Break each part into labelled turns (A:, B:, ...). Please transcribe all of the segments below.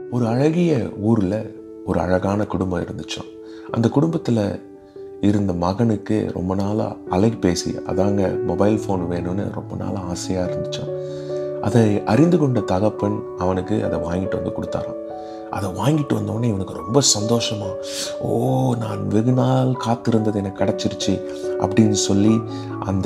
A: ஒரு அழகிய ஊரில் ஒரு அழகான குடும்பம் இருந்துச்சாம் அந்த குடும்பத்தில் இருந்த மகனுக்கு ரொம்ப நாளாக அலைபேசி அதாங்க மொபைல் ஃபோன் வேணும்னு ரொம்ப நாளாக ஆசையாக இருந்துச்சாம் அதை அறிந்து கொண்ட தகப்பன் அவனுக்கு அதை வாங்கிட்டு வந்து கொடுத்தாராம் அதை வாங்கிட்டு வந்தோடனே இவனுக்கு ரொம்ப சந்தோஷமா ஓ நான் வெகு நாள் காத்திருந்தது எனக்கு கிடச்சிருச்சு அப்படின்னு சொல்லி அந்த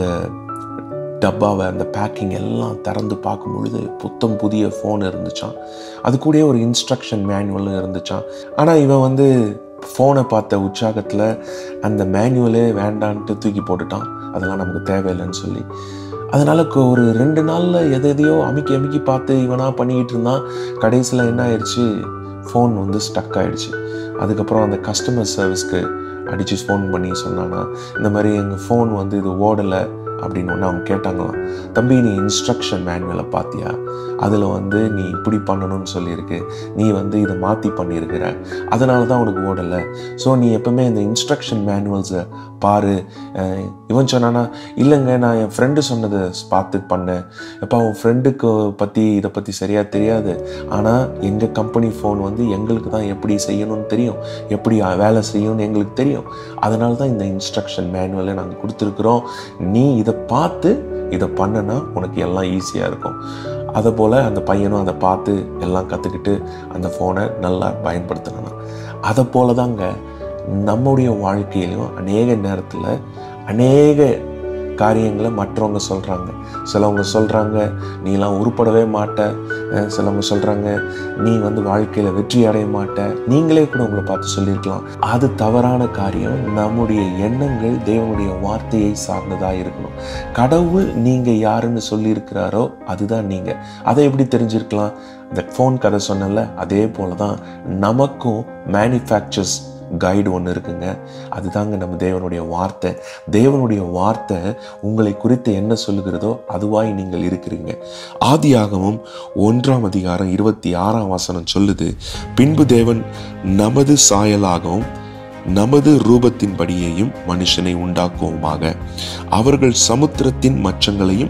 A: டப்பாவை அந்த பேக்கிங் எல்லாம் திறந்து பார்க்கும் பொழுது புத்தம் புதிய ஃபோன் இருந்துச்சான் அது கூடயே ஒரு இன்ஸ்ட்ரக்ஷன் மேனுவலும் இருந்துச்சான் ஆனால் இவன் வந்து ஃபோனை பார்த்த உற்சாகத்தில் அந்த மேனுவலே வேண்டான்ட்டு தூக்கி போட்டுட்டான் அதெல்லாம் நமக்கு தேவையில்லைன்னு சொல்லி அதனால் ஒரு ரெண்டு நாளில் எதை எதையோ அமுக்கி அமுக்கி பார்த்து இவனாக பண்ணிக்கிட்டு இருந்தான் கடைசியில் என்ன ஆயிடுச்சு ஃபோன் வந்து ஸ்டக் ஆயிடுச்சு அதுக்கப்புறம் அந்த கஸ்டமர் சர்வீஸ்க்கு அடித்து ஃபோன் பண்ணி சொன்னானா இந்த மாதிரி எங்கள் ஃபோன் வந்து இது ஓடலை அப்படின்னு ஒன்று அவங்க கேட்டாங்களாம் தம்பி நீ இன்ஸ்ட்ரக்ஷன் மேனுவலை பார்த்தியா அதில் வந்து நீ இப்படி பண்ணணும்னு சொல்லியிருக்கு நீ வந்து இதை மாற்றி பண்ணியிருக்கிற அதனால தான் உனக்கு ஓடலை ஸோ நீ எப்பவுமே இந்த இன்ஸ்ட்ரக்ஷன் மேனுவல்ஸை பாரு அஹ் இவன் சொன்னானா இல்லைங்க நான் என் ஃப்ரெண்டு சொன்னதை பார்த்து பண்ணேன் எப்போ அவன் ஃப்ரெண்டுக்கு பற்றி இதை பற்றி சரியாக தெரியாது ஆனால் எங்கள் கம்பெனி ஃபோன் வந்து எங்களுக்கு தான் எப்படி செய்யணும்னு தெரியும் எப்படி வேலை செய்யணும்னு எங்களுக்கு தெரியும் அதனால தான் இந்த இன்ஸ்ட்ரக்ஷன் மேனுவலை நாங்கள் கொடுத்துருக்குறோம் நீ இதை பார்த்து இதை பண்ணனா உனக்கு எல்லாம் ஈஸியாக இருக்கும் அதை போல் அந்த பையனும் அதை பார்த்து எல்லாம் கற்றுக்கிட்டு அந்த ஃபோனை நல்லா பயன்படுத்தினான் அதை போல தாங்க நம்முடைய வாழ்க்கையிலையும் அநேக நேரத்தில் அநேக காரியங்களை மற்றவங்க சொல்கிறாங்க சிலவங்க சொல்கிறாங்க நீலாம் உருப்படவே மாட்ட அஹ் சிலவங்க சொல்கிறாங்க நீ வந்து வாழ்க்கையில் வெற்றி அடைய மாட்ட நீங்களே கூட உங்களை பார்த்து சொல்லியிருக்கலாம் அது தவறான காரியம் நம்முடைய எண்ணங்கள் தேவனுடைய வார்த்தையை சார்ந்ததாக இருக்கணும் கடவுள் நீங்கள் யாருன்னு சொல்லியிருக்கிறாரோ அதுதான் நீங்கள் அதை எப்படி தெரிஞ்சிருக்கலாம் இந்த ஃபோன் கதை சொன்னல அதே போல தான் நமக்கும் மேனுஃபேக்சர்ஸ் கைடு ஒன்று இருக்குங்க அதுதாங்க நம்ம தேவனுடைய வார்த்தை தேவனுடைய வார்த்தை உங்களை குறித்து என்ன சொல்லுகிறதோ அதுவாய் நீங்கள் இருக்கிறீங்க ஆதியாகமும் ஒன்றாம் அதிகாரம் இருபத்தி ஆறாம் வசனம் சொல்லுது பின்பு தேவன் நமது சாயலாகவும் நமது ரூபத்தின்படியேயும் மனுஷனை உண்டாக்குவோமாக அவர்கள் சமுத்திரத்தின் மச்சங்களையும்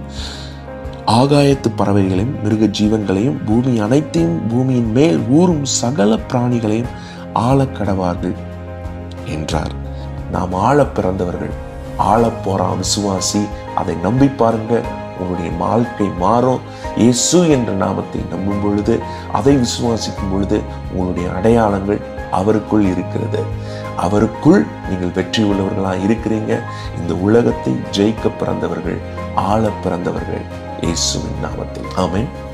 A: ஆகாயத்து பறவைகளையும் மிருக ஜீவன்களையும் பூமி அனைத்தையும் பூமியின் மேல் ஊறும் சகல பிராணிகளையும் ஆளக் கடவார்கள் என்றார் நாம் ஆளப் பிறந்தவர்கள் ஆளப் போறான் விசுவாசி அதை நம்பி பாருங்க உங்களுடைய வாழ்க்கை மாறும் இயேசு என்ற நாமத்தை நம்பும் பொழுது அதை விசுவாசிக்கும் பொழுது உங்களுடைய அடையாளங்கள் அவருக்குள் இருக்கிறது அவருக்குள் நீங்கள் வெற்றி உள்ளவர்களாக இருக்கிறீங்க இந்த உலகத்தை ஜெயிக்க பிறந்தவர்கள் ஆள பிறந்தவர்கள் இயேசுவின் நாமத்தில் ஆமென்